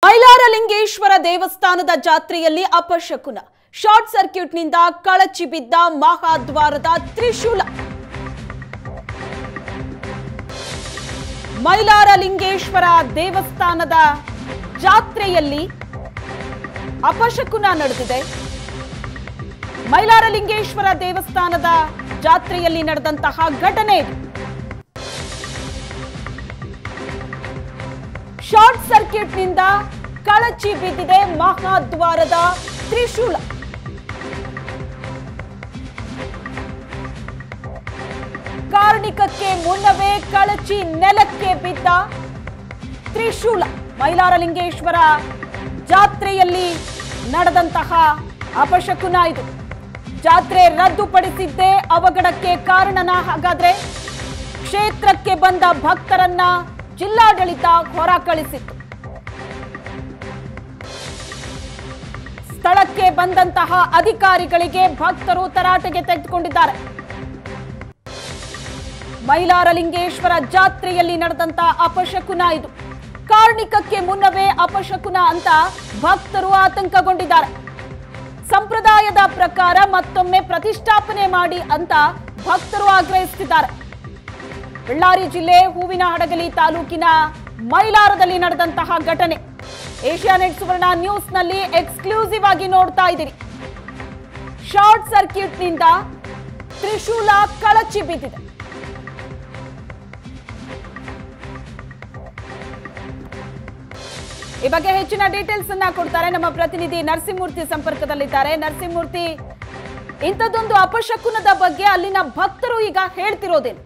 ಮೈಲಾರಲಿಂಗೇಶ್ವರ ದೇವಸ್ಥಾನದ ಜಾತ್ರೆಯಲ್ಲಿ ಅಪಶಕುನ ಶಾರ್ಟ್ ಸರ್ಕ್ಯೂಟ್ನಿಂದ ಕಳಚಿ ಬಿದ್ದ ಮಹಾದ್ವಾರದ ತ್ರಿಶೂಲ ಮೈಲಾರಲಿಂಗೇಶ್ವರ ದೇವಸ್ಥಾನದ ಜಾತ್ರೆಯಲ್ಲಿ ಅಪಶಕುನ ನಡೆದಿದೆ ಮೈಲಾರಲಿಂಗೇಶ್ವರ ದೇವಸ್ಥಾನದ ಜಾತ್ರೆಯಲ್ಲಿ ನಡೆದಂತಹ ಘಟನೆ ಇದು ಶಾರ್ಟ್ ಸರ್ಕ್ಯೂಟ್ನಿಂದ ಕಳಚಿ ಬಿದ್ದಿದೆ ಮಹಾದ್ವಾರದ ತ್ರಿಶೂಲ ಕಾರ್ಣಿಕಕ್ಕೆ ಮುನ್ನವೇ ಕಳಚಿ ನೆಲಕ್ಕೆ ಬಿದ್ದ ತ್ರಿಶೂಲ ಮೈಲಾರಲಿಂಗೇಶ್ವರ ಜಾತ್ರೆಯಲ್ಲಿ ನಡೆದಂತಹ ಅಪಶಕುನ ಇದು ಜಾತ್ರೆ ರದ್ದುಪಡಿಸಿದ್ದೇ ಅವಘಡಕ್ಕೆ ಕಾರಣನ ಹಾಗಾದ್ರೆ ಕ್ಷೇತ್ರಕ್ಕೆ ಬಂದ ಭಕ್ತರನ್ನ ಜಿಲ್ಲಾಡಳಿತ ಹೊರ ಕಳಿಸಿತ್ತು ಸ್ಥಳಕ್ಕೆ ಬಂದಂತಹ ಅಧಿಕಾರಿಗಳಿಗೆ ಭಕ್ತರು ತರಾಟೆಗೆ ತೆಗೆದುಕೊಂಡಿದ್ದಾರೆ ಮೈಲಾರಲಿಂಗೇಶ್ವರ ಜಾತ್ರೆಯಲ್ಲಿ ನಡೆದಂತಹ ಅಪಶಕುನ ಇದು ಕಾರ್ಣಿಕಕ್ಕೆ ಮುನ್ನವೇ ಅಪಶಕುನ ಅಂತ ಭಕ್ತರು ಆತಂಕಗೊಂಡಿದ್ದಾರೆ ಸಂಪ್ರದಾಯದ ಪ್ರಕಾರ ಮತ್ತೊಮ್ಮೆ ಪ್ರತಿಷ್ಠಾಪನೆ ಮಾಡಿ ಅಂತ ಭಕ್ತರು ಆಗ್ರಹಿಸುತ್ತಿದ್ದಾರೆ ಬಳ್ಳಾರಿ ಜಿಲ್ಲೆ ಹೂವಿನ ಹಡಗಲಿ ತಾಲೂಕಿನ ಮೈಲಾರದಲ್ಲಿ ನಡೆದಂತಹ ಘಟನೆ ಏಷ್ಯಾನೆಟ್ ಸುವರ್ಣ ನ್ಯೂಸ್ನಲ್ಲಿ ಎಕ್ಸ್ಕ್ಲೂಸಿವ್ ಆಗಿ ನೋಡ್ತಾ ಇದ್ದೀರಿ ಶಾರ್ಟ್ ಸರ್ಕ್ಯೂಟ್ನಿಂದ ತ್ರಿಶೂಲ ಕಳಚಿ ಬಿದ್ದಿದೆ ಈ ಬಗ್ಗೆ ಹೆಚ್ಚಿನ ಡೀಟೇಲ್ಸ್ ಅನ್ನ ಕೊಡ್ತಾರೆ ನಮ್ಮ ಪ್ರತಿನಿಧಿ ನರಸಿಂಹಮೂರ್ತಿ ಸಂಪರ್ಕದಲ್ಲಿದ್ದಾರೆ ನರಸಿಂಹಮೂರ್ತಿ ಇಂಥದ್ದೊಂದು ಅಪಶಕುನದ ಬಗ್ಗೆ ಅಲ್ಲಿನ ಭಕ್ತರು ಈಗ ಹೇಳ್ತಿರೋದೇನು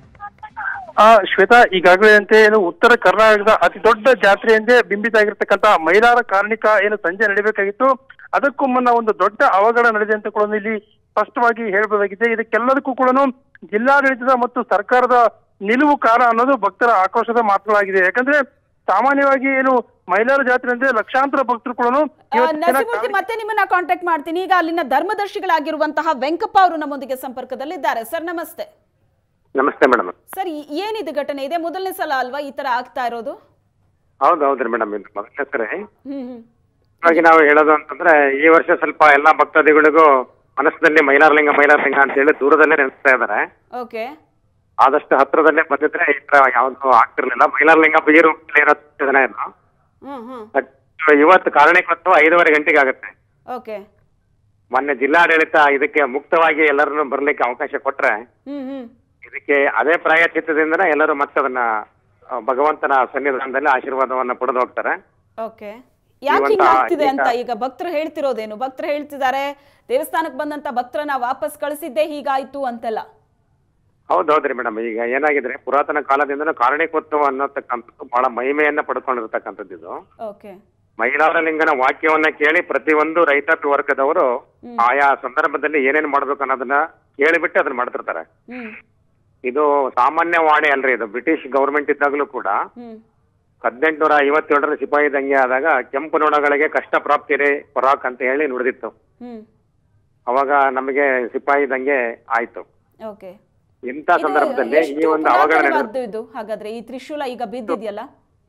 ಆ ಶ್ವೇತಾ ಈಗಾಗಲೇ ಅಂತೆ ಏನು ಉತ್ತರ ಕರ್ನಾಟಕದ ಅತಿ ದೊಡ್ಡ ಜಾತ್ರೆ ಎಂದೇ ಬಿಂಬಿತ ಆಗಿರ್ತಕ್ಕಂಥ ಮೈಲಾರ ಕಾರ್ಣಿಕ ಏನು ಸಂಜೆ ನಡೀಬೇಕಾಗಿತ್ತು ಅದಕ್ಕೂ ಮುನ್ನ ಒಂದು ದೊಡ್ಡ ಅವಘಡ ನಡೆದಿದೆ ಅಂತ ಕೂಡ ಇಲ್ಲಿ ಸ್ಪಷ್ಟವಾಗಿ ಹೇಳಬಹುದಾಗಿದೆ ಇದಕ್ಕೆಲ್ಲದಕ್ಕೂ ಕೂಡ ಜಿಲ್ಲಾಡಳಿತದ ಮತ್ತು ಸರ್ಕಾರದ ನಿಲುವು ಕಾರಣ ಅನ್ನೋದು ಭಕ್ತರ ಆಕ್ರೋಶದ ಮಾತುಗಳಾಗಿದೆ ಯಾಕಂದ್ರೆ ಸಾಮಾನ್ಯವಾಗಿ ಏನು ಮೈಲಾರ ಜಾತ್ರೆ ಅಂದ್ರೆ ಲಕ್ಷಾಂತರ ಭಕ್ತರು ಕೂಡ ಆ, ನರಸಿಂಹಮೂರ್ತಿ ಮತ್ತೆ ನಿಮ್ಮನ್ನ ಕಾಂಟ್ಯಾಕ್ಟ್ ಮಾಡ್ತೀನಿ ಈಗ ಅಲ್ಲಿನ ಧರ್ಮದರ್ಶಿಗಳಾಗಿರುವಂತಹ ವೆಂಕಪ್ಪ ಅವರು ನಮ್ಮೊಂದಿಗೆ ಸಂಪರ್ಕದಲ್ಲಿದ್ದಾರೆ ಸರ್ ನಮಸ್ತೆ ನಮಸ್ತೆ ಮೇಡಮ್ ಸರ್ ಈ- ಏನಿದು ಘಟನೆ ಇದೆ ಮೊದಲನೇ ಸಲ ಅಲ್ವಾ ಈ ತರ ಆಗ್ತಾ ಇರೋದು ಹೌದು ಹೌದ್ರಿ ಮೇಡಮ್ ಇದು ಮೊದಲನೇ ಸರಿ ಹ್ಮ್ ಹ್ಮ್ ಹಾಗಾಗಿ ನಾವು ಹೇಳೋದು ಅಂತಂದ್ರೆ ಈ ವರ್ಷ ಸ್ವಲ್ಪ ಎಲ್ಲಾ ಭಕ್ತಾದಿಗಳಿಗೂ ಮನಸ್ಸಿನಲ್ಲಿ ಮೈಲಾರಲಿಂಗ ಮೈಲಾರಲಿಂಗ ಅಂತ ಹೇಳಿ ದೂರದಲ್ಲೇ ನೆನೆಸ್ತಾ ಇದ್ದಾರೆ ಓಕೆ ಆದಷ್ಟು ಹತ್ರದಲ್ಲೇ ಬಂದಿದ್ರೆ ಈ ತರ ಯಾವ್ದು ಆಗ್ತಿರ್ಲಿಲ್ಲ ಮೈಲಾರಲಿಂಗ ಬೀರು ಇರೋ ಜನ ಇಲ್ಲ ಹ್ಮ್ ಹ್ಮ್ ಬಟ್ ಇವತ್ತು ಕಾರಣಕ್ಕೊತ್ತು ಐದೂವರೆ ಗಂಟೆಗೆ ಆಗುತ್ತೆ ಓಕೆ ಮೊನ್ನೆ ಜಿಲ್ಲಾಡಳಿತ ಇದಕ್ಕೆ ಮುಕ್ತವಾಗಿ ಎಲ್ಲರನ್ನು ಬರ್ಲಿಕ್ಕೆ ಅವಕಾಶ ಕೊಟ್ರೆ ಹ್ಮ್ ಹ್ಮ್ ಇದಕ್ಕೆ ಅದೇ ಪ್ರಾಯಚಿತ್ತದಿಂದನೇ ಎಲ್ಲರೂ ಮತ್ತೆ ಅದನ್ನ ಆ, ಭಗವಂತನ ಸನ್ನಿಧಾನದಲ್ಲಿ ಆಶೀರ್ವಾದವನ್ನ ಪಡೆದು ಹೋಗ್ತಾರೆ ಓಕೆ ಯಾಕೆ ಇವತ್ತ ಹಿಂಗಾಗ್ತಿದೆ ಅಂತ ಈಗ- ಈಗ ಭಕ್ತರು ಹೇಳ್ತಿರೋದೇನು ಭಕ್ತರು ಹೇಳ್ತಿದ್ದಾರೆ ದೇವಸ್ಥಾನಕ್ಕೆ ಬಂದಂತ ಭಕ್ತರನ್ನ ವಾಪಸ್ ಕಳಿಸಿದ್ದೆ ಹೀಗಾಯ್ತು ಅಂತೆಲ್ಲ ಹೌದೌದ್ರಿ ಮೇಡಮ್ ಈಗ ಏನಾಗಿದ್ರೆ ಪುರಾತನ ಕಾಲದಿಂದನೂ ಕಾರಣಿಕೋತ್ಸವ ಅನ್ನತಕ್ಕಂಥದ್ದು ಬಹಳ ಮಹಿಮೆಯನ್ನ ಪಡ್ಕೊಂಡಿರ್ತಕ್ಕಂಥದ್ದು ಇದು ಓಕೆ ಮೈಲಾರಲಿಂಗನ ವಾಕ್ಯವನ್ನ ಕೇಳಿ ಪ್ರತಿಯೊಂದು ರೈತಾಪಿ ವರ್ಗದವರು ಆಯಾ ಸಂದರ್ಭದಲ್ಲಿ ಏನೇನ್ ಮಾಡ್ಬೇಕು ಅನ್ನೋದನ್ನ ಕೇಳಿಬಿಟ್ಟು ಅದನ್ನ ಮಾಡ್ತಿರ್ತಾರೆ ಹ್ಮ್ ಇದು ಸಾಮಾನ್ಯ ವಾಣಿ ಅಲ್ರಿ ಇದು ಬ್ರಿಟಿಷ್ ಗೌರ್ಮೆಂಟ್ ಇದ್ದಾಗಲೂ ಕೂಡ ಹ್ಮ್ ಹದಿನೆಂಟುನೂರ ಐವತ್ತೇಳರ ಸಿಪಾಯಿ ದಂಗೆ ಆದಾಗ ಕೆಂಪು ನೊಣಗಳಿಗೆ ಕಷ್ಟ ಪ್ರಾಪ್ತಿರೇ ಪರಾಕ್ ಅಂತ ಹೇಳಿ ನುಡಿದಿತ್ತು ಹ್ಮ್ ಅವಾಗ ನಮಗೆ ಸಿಪಾಯಿ ದಂಗೆ ಆಯ್ತು ಓಕೆ ಇಂಥ ಸಂದರ್ಭದಲ್ಲಿ ಈ ಒಂದು ಅವಘಡ ನಡೆದ ಇದು ಹಾಗಾದ್ರೆ ಈ ತ್ರಿಶೂಲ ಈಗ ಬಿದ್ದಿದ್ಯಲ್ಲ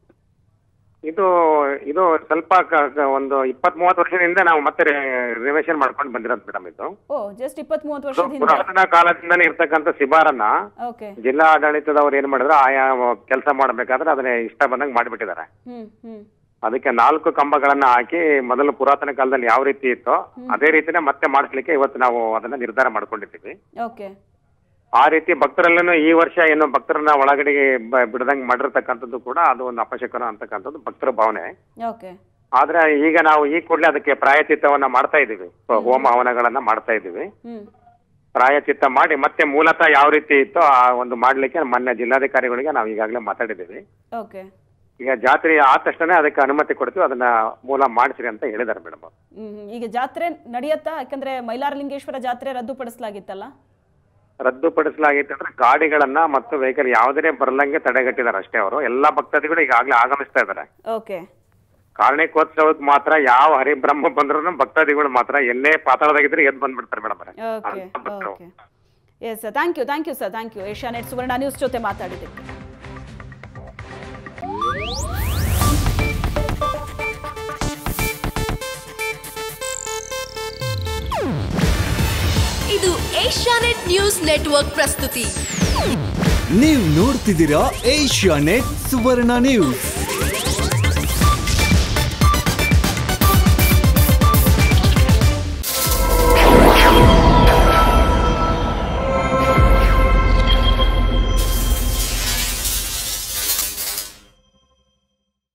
ಇದು ಇದು ಸ್ವಲ್ಪ ಕ- ಕ- ಒಂದು ಇಪ್ಪತ್ ಮೂವತ್ತು ವರ್ಷದಿಂದ ನಾವು ಮತ್ತೆ ರಿನೋವೇಷನ್ ಮಾಡ್ಕೊಂಡು ಬಂದಿರೋದು ಮೇಡಮ್ ಇದು ಓ ಜಸ್ಟ್ ಇಪ್ಪತ್ ಮೂವತ್ತು ಇದು ವರ್ಷದ ಹಿಂದೆ ಪುರಾತನ ಕಾಲದಿಂದನೇ ಇರ್ತಕ್ಕಂಥ ಶಿಬಾರನ್ನ ಓಕೆ ಜಿಲ್ಲಾ ಆಡಳಿತದವ್ರು ಏನ್ ಮಾಡಿದ್ರು ಆಯಾ ಕೆಲಸ ಮಾಡ್ಬೇಕಾದ್ರೆ ಅದನ್ನ ಇಷ್ಟ ಬಂದಂಗೆ ಮಾಡಿಬಿಟ್ಟಿದ್ದಾರೆ ಹ್ಮ್ ಹ್ಮ್ ಅದಕ್ಕೆ ನಾಲ್ಕು ಕಂಬಗಳನ್ನ ಹಾಕಿ ಮೊದಲು ಪುರಾತನ ಕಾಲದಲ್ಲಿ ಯಾವ ರೀತಿ ಇತ್ತೋ ಅದೇ ರೀತಿನೇ ಮತ್ತೆ ಮಾಡಿಸ್ಲಿಕ್ಕೆ ಇವತ್ತು ನಾವು ಅದನ್ನ ನಿರ್ಧಾರ ಮಾಡ್ಕೊಂಡಿದ್ದೀವಿ ಓಕೆ ಆ ರೀತಿ ಭಕ್ತರಲ್ಲೂ ಈ ವರ್ಷ ಏನು ಭಕ್ತರನ್ನ ಒಳಗಡೆಗೆ ಬ- ಬಿಡದಂಗ್ ಮಾಡಿರ್ತಕ್ಕಂಥದ್ದು ಕೂಡ ಅದು ಒಂದು ಅಪಶಕನ ಅಂತಕ್ಕಂಥದ್ದು ಭಕ್ತರ ಭಾವನೆ ಓಕೆ ಆದ್ರೆ ಈಗ ನಾವು ಈ ಕೂಡಲೇ ಅದಕ್ಕೆ ಪ್ರಾಯಚಿತ್ತವನ್ನ ಮಾಡ್ತಾ ಇದ್ದೀವಿ ಹೋಮ ಹವನಗಳನ್ನ ಮಾಡ್ತಾ ಇದ್ದೀವಿ ಹ್ಮ್ ಪ್ರಾಯಚಿತ್ತ ಮಾಡಿ ಮತ್ತೆ ಮೂಲತಃ ಯಾವ ರೀತಿ ಇತ್ತೋ ಆ ಒಂದು ಮಾಡ್ಲಿಕ್ಕೆ ಮೊನ್ನೆ ಜಿಲ್ಲಾಧಿಕಾರಿಗಳಿಗೆ ನಾವು ಈಗಾಗಲೇ ಮಾತಾಡಿದ್ದೀವಿ ಓಕೆ ಈಗ ಜಾತ್ರೆ ಆದ ತಕ್ಷಣ ಅದಕ್ಕೆ ಅನುಮತಿ ಕೊಡ್ತೀವಿ ಅದನ್ನ ಮೂಲ ಮಾಡಿಸ್ರಿ ಅಂತ ಹೇಳಿದ್ದಾರೆ ಮೇಡಮ್ ಹ್ಮ್ ಹ್ಮ್. ಈಗ ಜಾತ್ರೆ ನಡೆಯತ್ತಾ ಯಾಕಂದ್ರೆ ಮೈಲಾರಲಿಂಗೇಶ್ವರ ಜಾತ್ರೆ ರದ್ದುಪಡಿಸಲಾಗಿತ್ತಲ್ಲ ರದ್ದುಪಡಿಸಲಾಗಿತ್ತು ಅಂದ್ರೆ ಗಾಡಿಗಳನ್ನ ಮತ್ತು ವೆಹಿಕಲ್ ಯಾವುದೇ ಬರಲಂಗೆ ತಡೆಗಟ್ಟಿದ್ದಾರೆ ಅಷ್ಟೇ ಅವರು ಎಲ್ಲಾ ಭಕ್ತಾದಿಗಳು ಈಗಾಗಲೇ ಆಗಮಿಸ್ತಾ ಇದ್ದಾರೆ ಓಕೆ ಕಾರಣಿಕೋತ್ಸವಕ್ಕೆ ಮಾತ್ರ ಯಾವ ಹರಿಬ್ರಹ್ಮ ಬಂದ್ರು ಭಕ್ತಾದಿಗಳು ಮಾತ್ರ ಎಲ್ಲೇ ಪಾತಾಳದಾಗಿದ್ರೆ ಎದ್ದು ಬಂದ್ಬಿಡ್ತಾರೆ madam okay okay yes sir thank you thank you sir thank you Asianet Suvarna News ಜೊತೆ ಮಾತಾಡಿದ್ದಕ್ಕೆ ಇದು ಏಷ್ಯಾನೆಟ್ ನ್ಯೂಸ್ ನೆಟ್ವರ್ಕ್ ಪ್ರಸ್ತುತಿ ನೀವು ನೋಡ್ತಿದ್ದೀರಾ ಏಷ್ಯಾ ನೆಟ್ ಸುವರ್ಣ ನ್ಯೂಸ್